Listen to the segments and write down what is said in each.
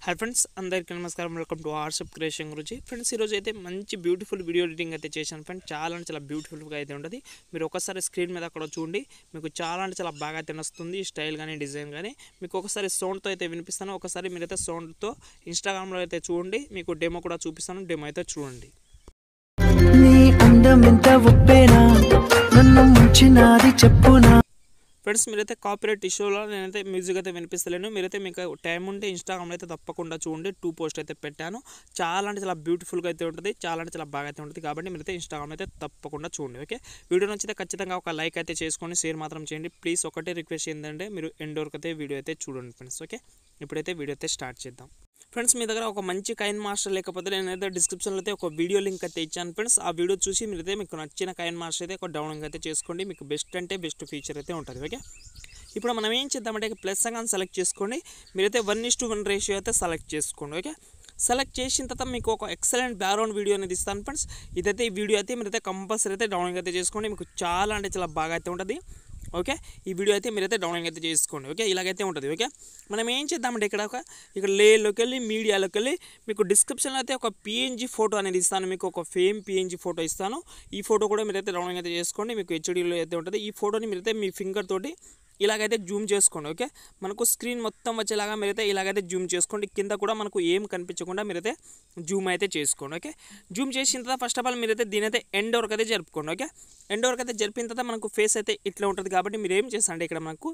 hi friends అందరికీ నమస్కారం welcome to WhatsApp creation గురించి ఫ్రెండ్స్ ఈరోజు అయితే మంచి బ్యూటిఫుల్ వీడియో ఎడిటింగ్ అయితే చేశాను ఫ్రెండ్స్ చాలా అంటే చాలా బ్యూటిఫుల్గా అయితే ఉంటుంది మీరు ఒకసారి స్క్రీన్ మీద అక్కడ చూడండి మీకు చాలా అంటే చాలా బాగా అయితే నచ్చుతుంది ఈ స్టైల్ కానీ డిజైన్ కానీ మీకు ఒకసారి సౌండ్తో అయితే వినిపిస్తాను ఒకసారి మీరైతే సౌండ్తో ఇన్స్టాగ్రామ్లో అయితే చూడండి మీకు డెమో కూడా చూపిస్తాను డెమో అయితే చూడండి నీ అందమెంత ఉప్పేనా నన్ను ముంచినాది చెప్పునా ఫ్రెండ్స్ మీరైతే కాపీరైట్ ఇష్యూలో నేనైతే మ్యూజిక్ అయితే వినిపిస్తలేను మీరైతే మీకు టైం ఉంటే ఇన్స్టాగ్రామ్లో అయితే తప్పకుండా చూడండి టూ పోస్ట్ అయితే పెట్టాను చాలా అంటే చాలా బ్యూటిఫుల్గా అయితే ఉంటుంది చాలా అంటే చాలా బాగా అయితే ఉంటుంది కాబట్టి మీరైతే ఇన్స్టాగ్రామ్ అయితే తప్పకుండా చూడండి ఓకే వీడియో నచ్చితే ఖచ్చితంగా ఒక లైక్ అయితే చేసుకొని షేర్ మాత్రం చేయండి ప్లీజ్ ఒకటే రిక్వెస్ట్ ఏంటంటే మీరు ఎండ్ వరకు అయితే వీడియో అయితే చూడండి ఫ్రెండ్స్ ఓకే ఇప్పుడైతే వీడియో అయితే స్టార్ట్ చేద్దాం ఫ్రెండ్స్ మీ దగ్గర ఒక మంచి కైన్ మాస్టర్ లేకపోతే నేనైతే డిస్క్రిప్షన్లో అయితే ఒక వీడియో లింక్ అయితే ఇచ్చాను ఫ్రెండ్స్ ఆ వీడియో చూసి మీరైతే మీకు నచ్చిన కైన్ మాస్టర్ అయితే ఒక డౌన్లోడ్ అయితే చేసుకోండి మీకు బెస్ట్ అంటే బెస్ట్ ఫీచర్ అయితే ఉంటుంది ఓకే ఇప్పుడు మనం ఏం చేద్దామంటే ప్లస్ సగాన్ని సెలెక్ట్ చేసుకోండి మీరైతే one is to one ratio అయితే సెలెక్ట్ చేసుకోండి ఓకే సెలెక్ట్ చేసిన తర్వాత మీకు ఒక ఎక్సలెంట్ బ్యాక్గ్రౌండ్ వీడియో అనేది ఇస్తాను ఫ్రెండ్స్ ఇదైతే ఈ వీడియో అయితే మీరైతే కంపల్సరీ అయితే డౌన్లోడ్ అయితే చేసుకోండి మీకు చాలా అంటే చాలా బాగా అయితే ఉంటుంది ఓకే ఈ వీడియో అయితే మీరైతే డౌన్లోడ్ అయితే చేసుకోండి ఓకే ఇలాగైతే ఉంటుంది ఓకే మనం ఏం చేద్దామంటే ఇక్కడ ఒక ఇక్కడ లేలోకి వెళ్ళి మీడియాలోకి వెళ్ళి మీకు డిస్క్రిప్షన్లో అయితే ఒక పిఎన్జీ ఫోటో అనేది ఇస్తాను మీకు ఒక ఫేమ్ పిఎన్జీ ఫోటో ఇస్తాను ఈ ఫోటో కూడా మీరైతే డౌన్లోడ్ అయితే చేసుకోండి మీకు హెచ్డీలో అయితే ఉంటుంది ఈ ఫోటోని మీరైతే మీ ఫింగర్ తోటి ఇలాగైతే జూమ్ చేసుకోండి ఓకే మనకు స్క్రీన్ మొత్తం వచ్చేలాగా మీరైతే ఇలాగైతే జూమ్ చేసుకోండి కింద కూడా మనకు ఏం కనిపించకుండా మీరైతే జూమ్ అయితే చేసుకోండి ఓకే జూమ్ చేసిన తర్వాత ఫస్ట్ ఆఫ్ ఆల్ మీరైతే దీని అయితే ఎండ్ వరకు అయితే జరుపుకోండి ఓకే ఎండ్ వరకు అయితే జరిపిన తర్వాత మనకు ఫేస్ అయితే ఇట్లా ఉంటుంది కాబట్టి మీరు ఏం చేస్తారంటే ఇక్కడ మనకు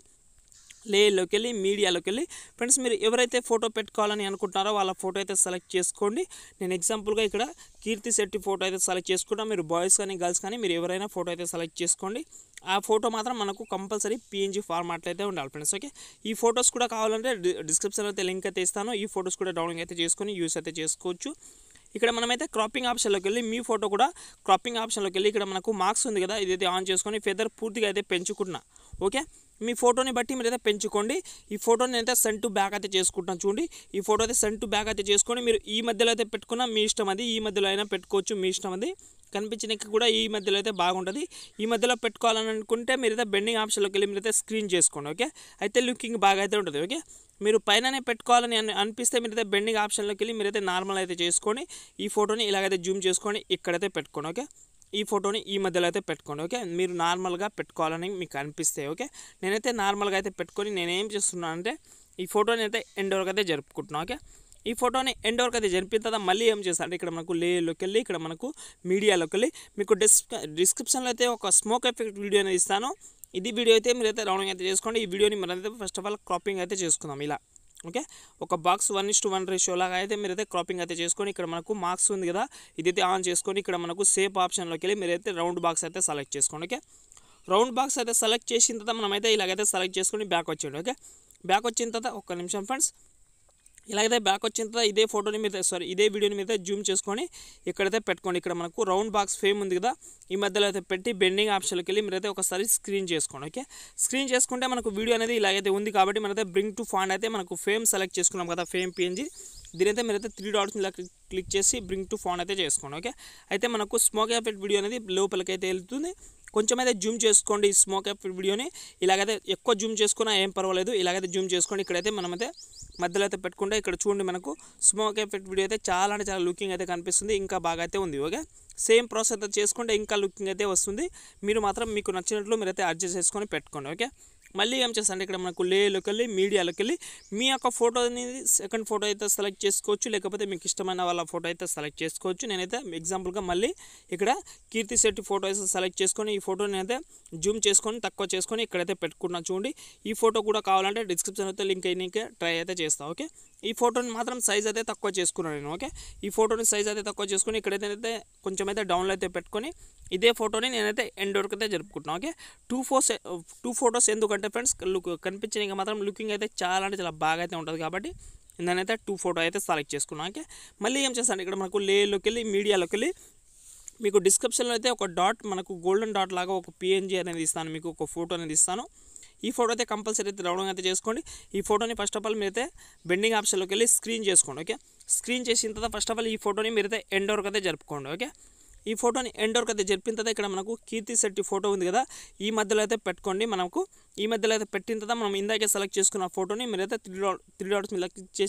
లేలోకి వెళ్ళి మీడియాలోకి వెళ్ళి ఫ్రెండ్స్ మీరు ఎవరైతే ఫోటో పెట్టుకోవాలని అనుకుంటున్నారో వాళ్ళ ఫోటో అయితే సెలెక్ట్ చేసుకోండి నేను ఎగ్జాంపుల్గా ఇక్కడ కీర్తి శెట్టి ఫోటో అయితే సెలెక్ట్ చేసుకుంటా మీరు బాయ్స్ కానీ గర్ల్స్ కానీ మీరు ఎవరైనా ఫోటో అయితే సెలెక్ట్ చేసుకోండి ఆ ఫోటో మాత్రం మనకు కంపల్సరీ పిఎన్జీ ఫార్మాట్లో అయితే ఉండాలి ఫ్రెండ్స్ ఓకే ఈ ఫొటోస్ కూడా కావాలంటే డిస్క్రిప్షన్లో అయితే లింక్ అయితే ఇస్తాను ఈ ఫొటోస్ కూడా డౌన్లోడ్ అయితే చేసుకొని యూస్ అయితే చేసుకోవచ్చు ఇక్కడ మనమైతే క్రాపింగ్ ఆప్షన్లోకి వెళ్ళి మీ ఫోటో కూడా క్రాపింగ్ ఆప్షన్లోకి వెళ్ళి ఇక్కడ మనకు మార్క్స్ ఉంది కదా ఇదైతే ఆన్ చేసుకొని ఫెదర్ పూర్తిగా అయితే పెంచుకుంటున్నా ఓకే మీ ఫోటోని బట్టి మీరైతే పెంచుకోండి ఈ ఫోటోని అయితే సెంట్ బ్యాక్ అయితే చేసుకుంటాను చూడండి ఈ ఫోటో అయితే సెంట్ బ్యాక్ అయితే చేసుకొని మీరు ఈ మధ్యలో అయితే పెట్టుకున్నా మీ ఇష్టం అది ఈ మధ్యలో అయినా పెట్టుకోవచ్చు మీ ఇష్టం అది కనిపించడానికి కూడా ఈ మధ్యలో అయితే బాగుంటుంది ఈ మధ్యలో పెట్టుకోవాలని అనుకుంటే మీరైతే బెండింగ్ ఆప్షన్లోకి వెళ్ళి మీరైతే స్క్రీన్ చేసుకోండి ఓకే అయితే లుకింగ్ బాగా అయితే ఉంటుంది ఓకే మీరు పైననే పెట్టుకోవాలని అని అనిపిస్తే మీరైతే బెండింగ్ ఆప్షన్లోకి వెళ్ళి మీరైతే నార్మల్ అయితే చేసుకొని ఈ ఫోటోని ఇలాగైతే జూమ్ చేసుకొని ఇక్కడైతే పెట్టుకోండి ఓకే ఈ ఫోటోని ఈ మధ్యలో అయితే పెట్టుకోండి ఓకే మీరు నార్మల్గా పెట్టుకోవాలని మీకు అనిపిస్తే ఓకే నేనైతే నార్మల్గా అయితే పెట్టుకొని నేనేం చేస్తున్నాను అంటే ఈ ఫోటోని అయితే ఎండ్ వరకు అయితే జరుపుకుంటున్నాను ఓకే ఈ ఫోటోని ఎండ్ వరకు అయితే జరిపిన తర్వాత మళ్ళీ ఏం చేస్తాను అంటే ఇక్కడ మనకు లేలోకి వెళ్ళి ఇక్కడ మనకు మీడియాలోకి వెళ్ళి మీకు డిస్ డిస్క్రిప్షన్లో అయితే ఒక స్మోక్ ఎఫెక్ట్ వీడియో అనేది ఇస్తాను ఇది వీడియో అయితే మీరైతే డౌన్లోడ్ అయితే చేసుకోండి ఈ వీడియోని మరైతే ఫస్ట్ ఆఫ్ ఆల్ క్రాపింగ్ అయితే చేసుకుందాం ఇలా ఓకే ఒక box one is to one ratio లాగా అయితే మీరైతే క్రాపింగ్ అయితే చేసుకొని ఇక్కడ మనకు మార్క్స్ ఉంది కదా ఇదైతే ఆన్ చేసుకొని ఇక్కడ మనకు సేఫ్ ఆప్షన్లోకి వెళ్ళి మీరైతే రౌండ్ బాక్స్ అయితే సెలెక్ట్ చేసుకోండి ఓకే రౌండ్ బాక్స్ అయితే సెలెక్ట్ చేసిన తర్వాత మనమైతే ఇలాగైతే సెలెక్ట్ చేసుకొని బ్యాక్ వచ్చేయండి ఓకే బ్యాక్ వచ్చిన తర్వాత ఒక్క నిమిషం ఫ్రెండ్స్ ఇలాగైతే బ్యాక్ వచ్చిన తర్వాత ఇదే ఫోటోని మీద సారీ ఇదే వీడియోని మీద జూమ్ చేసుకొని ఇక్కడైతే పెట్టుకోండి ఇక్కడ మనకు రౌండ్ బాక్స్ ఫేమ్ ఉంది కదా ఈ మధ్యలో అయితే పెట్టి బెండింగ్ ఆప్షన్కి వెళ్ళి మీరైతే ఒకసారి స్క్రీన్ చేసుకోండి ఓకే స్క్రీన్ చేసుకుంటే మనకు వీడియో అనేది ఇలాగైతే ఉంది కాబట్టి మనైతే బ్రింగ్ టు ఫాండ్ అయితే మనకు ఫేమ్ సెలెక్ట్ చేసుకున్నాం కదా ఫేమ్ పిఎన్జీ దీనైతే మీరైతే త్రీ డాట్స్ ఇలా క్లిక్ చేసి బ్రింగ్ టు ఫోన్ అయితే చేసుకోండి ఓకే అయితే మనకు స్మోక్ ఎఫెక్ట్ వీడియో అనేది లోపలికి అయితే వెళ్తుంది కొంచెం అయితే జూమ్ చేసుకోండి ఈ స్మోక్ ఎఫెక్ట్ వీడియోని ఇలాగైతే ఎక్కువ జూమ్ చేసుకున్నా ఏం పర్వాలేదు ఇలాగైతే జూమ్ చేసుకోండి ఇక్కడైతే మనమైతే మధ్యలో అయితే పెట్టుకుంటే ఇక్కడ చూడండి మనకు స్మోక్ ఎఫెక్ట్ వీడియో అయితే చాలా అంటే చాలా లుకింగ్ అయితే కనిపిస్తుంది ఇంకా బాగా అయితే ఉంది ఓకే సేమ్ ప్రాసెస్ అయితే చేసుకుంటే ఇంకా లుకింగ్ అయితే వస్తుంది మీరు మాత్రం మీకు నచ్చినట్లు మీరైతే అడ్జస్ట్ చేసుకొని పెట్టుకోండి ఓకే మళ్ళీ ఏం చేస్తాను ఇక్కడ మనకు లేలోకి వెళ్ళి మీడియాలోకి వెళ్ళి మీ యొక్క ఫోటో అనేది సెకండ్ ఫోటో అయితే సెలెక్ట్ చేసుకోవచ్చు లేకపోతే మీకు ఇష్టమైన వాళ్ళ ఫోటో అయితే సెలెక్ట్ చేసుకోవచ్చు నేనైతే ఎగ్జాంపుల్గా మళ్ళీ ఇక్కడ కీర్తి శెట్టి ఫోటో అయితే సెలెక్ట్ చేసుకొని ఈ ఫోటోని అయితే జూమ్ చేసుకొని తక్కువ చేసుకొని ఇక్కడైతే పెట్టుకున్నా చూడండి ఈ ఫోటో కూడా కావాలంటే డిస్క్రిప్షన్ అయితే లింక్ అయ్యి ట్రై అయితే చేస్తాను ఓకే ఈ ఫోటోని మాత్రం సైజ్ అయితే తక్కువ చేసుకున్నాను నేను ఓకే ఈ ఫోటోని సైజ్ అయితే తక్కువ చేసుకొని ఇక్కడైతే కొంచెం అయితే డౌన్లో అయితే పెట్టుకొని ఇదే ఫోటోని నేనైతే ఎండ్ వరకు అయితే జరుపుకుంటున్నాను okay two force two photos ఎందుకంటే ఫ్రెండ్స్ లుక్ కనిపించిన మాత్రం లుకింగ్ అయితే చాలా అంటే చాలా బాగా అయితే ఉంటుంది కాబట్టి నేనైతే టూ ఫోటో అయితే సెలెక్ట్ చేసుకున్నాను ఓకే మళ్ళీ ఏం చేస్తాను ఇక్కడ మనకు లేలోకి వెళ్ళి మీడియాలోకి వెళ్ళి మీకు డిస్క్రిప్షన్లో అయితే ఒక డాట్ మనకు గోల్డెన్ డాట్ లాగా ఒక పిఎన్జీ అనేది ఇస్తాను మీకు ఒక ఫోటో అనేది ఇస్తాను ఈ ఫోటో అయితే కంపల్సరీ అయితే డౌన్లోడ్ అయితే చేసుకోండి ఈ ఫోటోని ఫస్ట్ ఆఫ్ ఆల్ మీరైతే బెండింగ్ ఆప్షన్లోకి వెళ్ళి స్క్రీన్ చేసుకోండి ఓకే స్క్రీన్ చేసిన తర్వాత ఫస్ట్ ఆఫ్ ఆల్ ఈ ఫోటోని మీరైతే ఎండ్ వరకు అయితే జరుపుకోండి ఓకే ఈ ఫోటోని ఎండ్ వరకు అయితే జరిపిన తర్వాత ఇక్కడ మనకు కీర్తి శెట్టి ఫోటో ఉంది కదా ఈ మధ్యలో అయితే పెట్టుకోండి మనకు ఈ మధ్యలో అయితే పెట్టిన తర్వాత మనం ఇందాకే సెలెక్ట్ చేసుకున్న ఫోటోని మీరైతే త్రీ డాట్ త్రీ డాట్స్ మీద క్లిక్ చేసి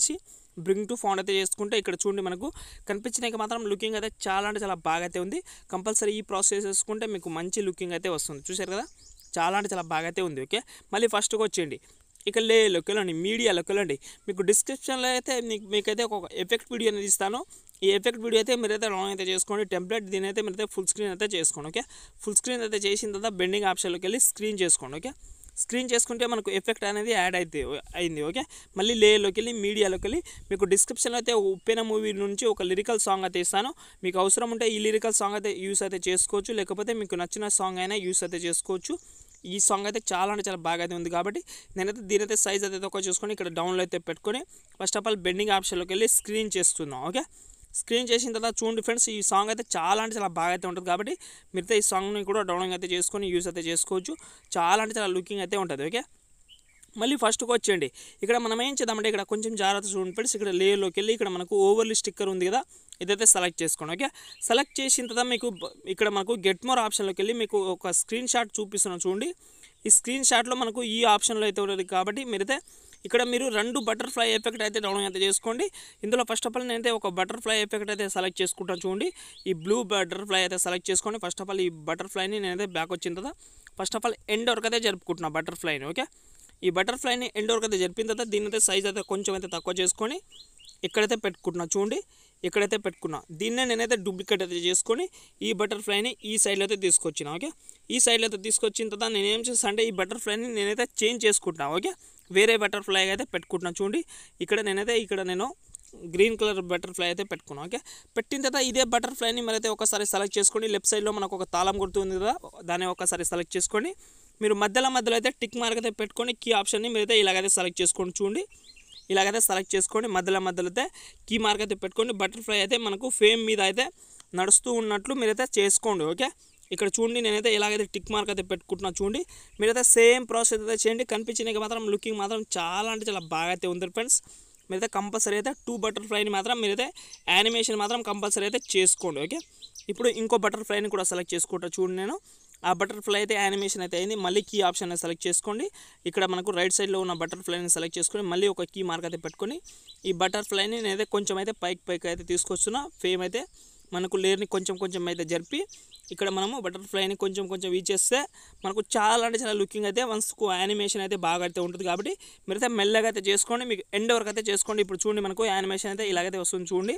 బ్రింగ్ టు ఫౌండ్ అయితే చేసుకుంటే ఇక్కడ చూడండి మనకు కనిపించినాక మాత్రం లుకింగ్ అయితే చాలా అంటే చాలా బాగా అయితే ఉంది కంపల్సరీ ఈ ప్రాసెస్ చేసుకుంటే మీకు మంచి లుకింగ్ అయితే వస్తుంది చూసారు కదా చాలా అంటే చాలా బాగా అయితే ఉంది ఓకే మళ్ళీ ఫస్ట్కి వచ్చేయండి ఇక లేలోకి వెళ్ళండి మీడియాలోకి వెళ్ళండి మీకు డిస్క్రిప్షన్లో అయితే మీకు మీకైతే ఒక ఎఫెక్ట్ వీడియో అనేది ఇస్తాను ఈ ఎఫెక్ట్ వీడియో అయితే మీరైతే లాంగ్ అయితే చేసుకోండి టెంప్లెట్ దీని అయితే మీరైతే ఫుల్ స్క్రీన్ అయితే చేసుకోండి ఓకే ఫుల్ స్క్రీన్ అయితే చేసిన తర్వాత బెండింగ్ ఆప్షన్లోకి వెళ్ళి స్క్రీన్ చేసుకోండి ఓకే స్క్రీన్ చేసుకుంటే మనకు ఎఫెక్ట్ అనేది యాడ్ అయితే అయింది ఓకే మళ్ళీ లేయర్లోకి వెళ్ళి మీడియాలోకి వెళ్ళి మీకు డిస్క్రిప్షన్లో అయితే ఉప్పెన మూవీ నుంచి ఒక లిరికల్ సాంగ్ అయితే ఇస్తాను మీకు అవసరం ఉంటే ఈ లిరికల్ సాంగ్ అయితే యూస్ అయితే చేసుకోవచ్చు లేకపోతే మీకు నచ్చిన సాంగ్ అయినా యూస్ అయితే చేసుకోవచ్చు ఈ సాంగ్ అయితే చాలా అంటే చాలా బాగా అయితే ఉంది కాబట్టి నేనైతే దీని అయితే సైజ్ అయితే తక్కువ చూసుకొని ఇక్కడ డౌన్లో అయితే పెట్టుకొని ఫస్ట్ ఆఫ్ ఆల్ బెండింగ్ ఆప్షన్లోకి వెళ్ళి స్క్రీన్ చేస్తున్నాం ఓకే స్క్రీన్ చేసిన తర్వాత చూడండి ఫ్రెండ్స్ ఈ సాంగ్ అయితే చాలా అంటే చాలా బాగా అయితే ఉంటుంది కాబట్టి మీరైతే ఈ సాంగ్ని కూడా డౌన్లోడ్ అయితే చేసుకొని యూస్ అయితే చేసుకోవచ్చు చాలా అంటే చాలా లుకింగ్ అయితే ఉంటుంది ఓకే మళ్ళీ ఫస్ట్కి వచ్చేయండి ఇక్కడ మనం ఏం చేద్దామంటే ఇక్కడ కొంచెం జాగ్రత్త చూడండి ఫ్రెండ్స్ ఇక్కడ లేయర్లోకి వెళ్ళి ఇక్కడ మనకు ఓవర్లీ స్టిక్కర్ ఉంది కదా ఇదైతే సెలెక్ట్ చేసుకోండి ఓకే సెలెక్ట్ చేసిన తర్వాత మీకు బ- ఇక్కడ మనకు గెట్ మోర్ ఆప్షన్లోకి వెళ్ళి మీకు ఒక స్క్రీన్ షాట్ చూపిస్తున్నాను చూడండి ఈ స్క్రీన్ షాట్లో మనకు ఈ ఆప్షన్లో అయితే ఉంటుంది కాబట్టి మీరైతే ఇక్కడ మీరు రెండు బటర్ఫ్లై ఎఫెక్ట్ అయితే డౌన్లోడ్ అయితే చేసుకోండి ఇందులో ఫస్ట్ ఆఫ్ ఆల్ నేనైతే ఒక బటర్ఫ్లై ఎఫెక్ట్ అయితే సెలెక్ట్ చేసుకుంటాను చూడండి ఈ బ్లూ బటర్ఫ్లై అయితే సెలెక్ట్ చేసుకోండి ఫస్ట్ ఆఫ్ ఆల్ ఈ బటర్ఫ్లైని నేనైతే బ్యాక్ వచ్చిన తర్వాత ఫస్ట్ ఆఫ్ ఆల్ ఎండ్ వరకు అయితే జరుపుకుంటున్నా బటర్ఫ్లైని ఓకే ఈ బటర్ఫ్లైని ఎండ్ వరకు అయితే జరిపిన తర్వాత దీని అయితే సైజ్ అయితే కొంచెం అయితే తక్కువ చేసుకొని ఇక్కడైతే పెట్టుకుంటున్నా చూడండి ఇక్కడైతే పెట్టుకున్నా దీన్నే నేనైతే డూప్లికేట్ అయితే చేసుకొని ఈ బటర్ఫ్లైని ఈ సైడ్లో అయితే తీసుకొచ్చిన ఓకే ఈ సైడ్లో అయితే తీసుకొచ్చిన తర్వాత నేను ఏం చేస్తాను అంటే ఈ బటర్ఫ్లైని నేనైతే చేంజ్ చేసుకుంటున్నా ఓకే వేరే బటర్ఫ్లై అయితే పెట్టుకుంటున్నా చూడండి ఇక్కడ నేనైతే ఇక్కడ నేను గ్రీన్ కలర్ బటర్ఫ్లై అయితే పెట్టుకున్నాం ఓకే పెట్టిన తర్వాత ఇదే బటర్ఫ్లైని మరైతే ఒకసారి సెలెక్ట్ చేసుకోండి లెఫ్ట్ సైడ్లో మనకు ఒక తాళం గుర్తుంది కదా దాన్ని ఒకసారి సెలెక్ట్ చేసుకోండి మీరు మధ్యలో మధ్యలో అయితే టిక్ మార్క్ అయితే పెట్టుకొని కీ ఆప్షన్ని మీరైతే ఇలాగైతే సెలెక్ట్ చేసుకోండి చూడండి ఇలాగైతే సెలెక్ట్ చేసుకోండి మధ్యలో మధ్యలో అయితే కీ మార్క్ అయితే పెట్టుకోండి బటర్ఫ్లై అయితే మనకు ఫేమ్ మీద అయితే నడుస్తూ ఉన్నట్లు మీరైతే చేసుకోండి ఓకే ఇక్కడ చూడండి నేనైతే ఎలాగైతే టిక్ మార్క్ అయితే పెట్టుకుంటున్నా చూడండి మీరైతే సేమ్ ప్రాసెస్ అయితే చేయండి కనిపించినాక మాత్రం లుకింగ్ మాత్రం చాలా అంటే చాలా బాగా అయితే ఉంది ఫ్రెండ్స్ మీరైతే కంపల్సరీ అయితే టూ బటర్ఫ్లైని మాత్రం మీరైతే యానిమేషన్ మాత్రం కంపల్సరీ అయితే చేసుకోండి ఓకే ఇప్పుడు ఇంకో బటర్ఫ్లైని కూడా సెలెక్ట్ చేసుకుంటా చూడండి నేను ఆ బటర్ఫ్లై అయితే యానిమేషన్ అయితే అయింది మళ్ళీ కీ ఆప్షన్ సెలెక్ట్ చేసుకోండి ఇక్కడ మనకు రైట్ సైడ్లో ఉన్న బటర్ఫ్లైని సెలెక్ట్ చేసుకొని మళ్ళీ ఒక కీ మార్క్ అయితే పెట్టుకొని ఈ బటర్ఫ్లైని నేనైతే కొంచెం అయితే పైకి పైకి అయితే తీసుకొస్తున్నా ఫేమ్ అయితే మనకు లేయర్ని కొంచెం కొంచెం అయితే జరిపి ఇక్కడ మనము బటర్ఫ్లైని కొంచెం కొంచెం ఇచ్చేస్తే మనకు చాలా అంటే చాలా లుకింగ్ అయితే వన్స్కు యానిమేషన్ అయితే బాగా అయితే ఉంటుంది కాబట్టి మీరైతే మెల్లగా అయితే చేసుకోండి మీకు ఎండ్ వరకు అయితే చేసుకోండి ఇప్పుడు చూడండి మనకు యానిమేషన్ అయితే ఇలాగైతే వస్తుంది చూడండి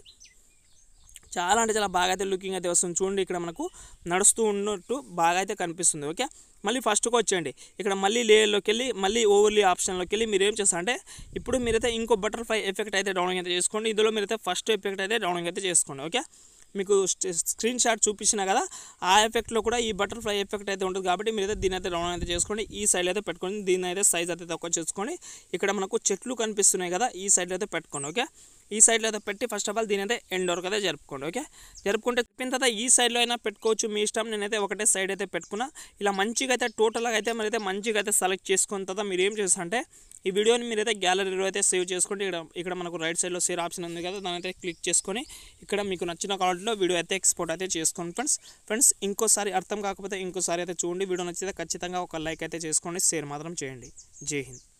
చాలా అంటే చాలా బాగా అయితే లుకింగ్ అయితే వస్తుంది చూడండి ఇక్కడ మనకు నడుస్తూ ఉన్నట్టు బాగా అయితే కనిపిస్తుంది ఓకే మళ్ళీ ఫస్ట్కి వచ్చేయండి ఇక్కడ మళ్ళీ లేయర్లోకి వెళ్ళి మళ్ళీ ఓవర్లీ ఆప్షన్లోకి వెళ్ళి మీరు ఏం చేస్తారంటే ఇప్పుడు మీరైతే ఇంకో బటర్ఫ్లై ఎఫెక్ట్ అయితే డౌన్లోడ్ అయితే చేసుకోండి ఇందులో మీరైతే ఫస్ట్ ఎఫెక్ట్ అయితే డౌన్లోడ్ అయితే చేసుకోండి ఓకే మీకు స్ట- స్క్రీన్ షాట్ చూపించిన కదా ఆ ఎఫెక్ట్లో కూడా ఈ బటర్ఫ్లై ఎఫెక్ట్ అయితే ఉంటుంది కాబట్టి మీరైతే దీని అయితే డౌన్ అయితే చేసుకోండి ఈ సైడ్ అయితే పెట్టుకోండి దీని అయితే సైజ్ అయితే తక్కువ చేసుకోండి ఇక్కడ మనకు చెట్లు కనిపిస్తున్నాయి కదా ఈ సైడ్లో అయితే పెట్టుకోండి ఓకే ఈ సైడ్లో అయితే పెట్టి ఫస్ట్ ఆఫ్ ఆల్ దీని అయితే ఎండ్ వరకు అయితే జరుపుకోండి ఓకే జరుపుకుంటే చెప్పిన తర్వాత ఈ సైడ్లో అయినా పెట్టుకోవచ్చు మీ ఇష్టం నేనైతే ఒకటే సైడ్ అయితే పెట్టుకున్నా ఇలా మంచిగా అయితే టోటల్గా అయితే మీరైతే మంచిగా అయితే సెలెక్ట్ చేసుకున్న తర్వాత మీరు ఏం చేస్తారంటే ఈ వీడియోని మీరైతే గ్యాలరీలో అయితే సేవ్ చేసుకోండి ఇక్కడ ఇక్కడ మనకు రైట్ సైడ్లో సేవ్ ఆప్షన్ ఉంది కదా దాని అయితే క్లిక్ చేసుకొని ఇక్కడ మీకు నచ్చిన క్వాలిటీలో వీడియో అయితే ఎక్స్పోర్ట్ అయితే చేసుకోండి ఫ్రెండ్స్ ఫ్రెండ్స్ ఇంకోసారి అర్థం కాకపోతే ఇంకోసారి అయితే చూడండి వీడియో నచ్చితే ఖచ్చితంగా ఒక లైక్ అయితే చేసుకోండి షేర్ మాత్రం చేయండి జై హింద్